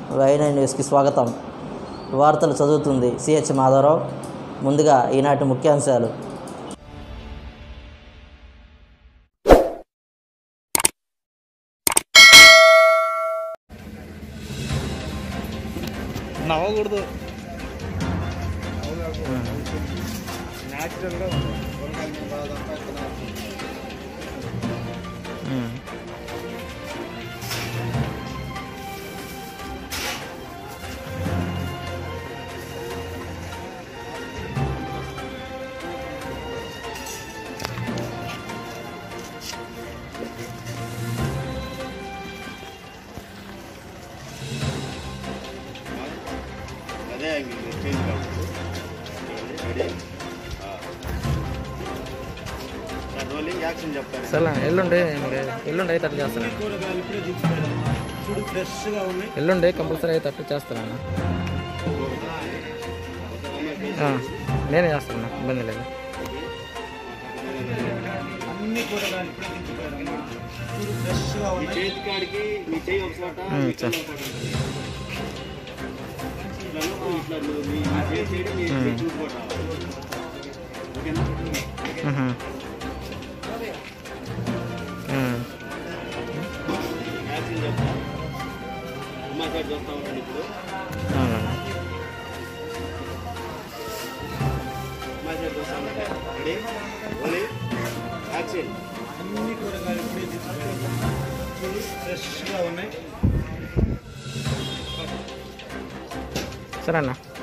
వైనా న్యూస్కి స్వాగతం వార్తలు చదువుతుంది సిహెచ్ మాధవరావు ముందుగా ఈనాటి ముఖ్యాంశాలు నవ్వకూడదు అదే చేంజ్ కావచ్చు రెడీ రోలింగ్ యాక్షన్ చెప్తాను సరే ఎల్లుండి మీకు ఎల్లుండి అయితే అట్లా చేస్తాను చూడు ఫ్రెష్గా ఉన్నాయి ఎల్లుండి కంపల్సరీ అయితే అట్లా చేస్తాను నేనే చేస్తాను ఇబ్బంది లేదు అన్ని కూరగాయలు ఇప్పుడే దించిపోయారు చూడు ఫ్రెష్గా మీ ఉన్నాయి చేతి కాడికి మీ చేయి ఒక చోట మ్మ్, మీ సరే. చేయి ఒక చోట ఉంటుంది. ఇట్లా నువ్వు ఇట్లా నువ్వు మీ మీ చేయి చేయడం మీ చేయి చూసుకోవటం ఓకేనా యాక్షన్ చెప్తా అమ్మా సార్ చూస్తా ఉంటాను ఇప్పుడు అమ్మా సార్ చూస్తా ఉంటాను రెడీ రోలింగ్ యాక్షన్ అన్ని కూరగాయలు ఇప్పుడే దించిపోయారు చూడు ఫ్రెష్గా ఉన్నాయి సరే అన్న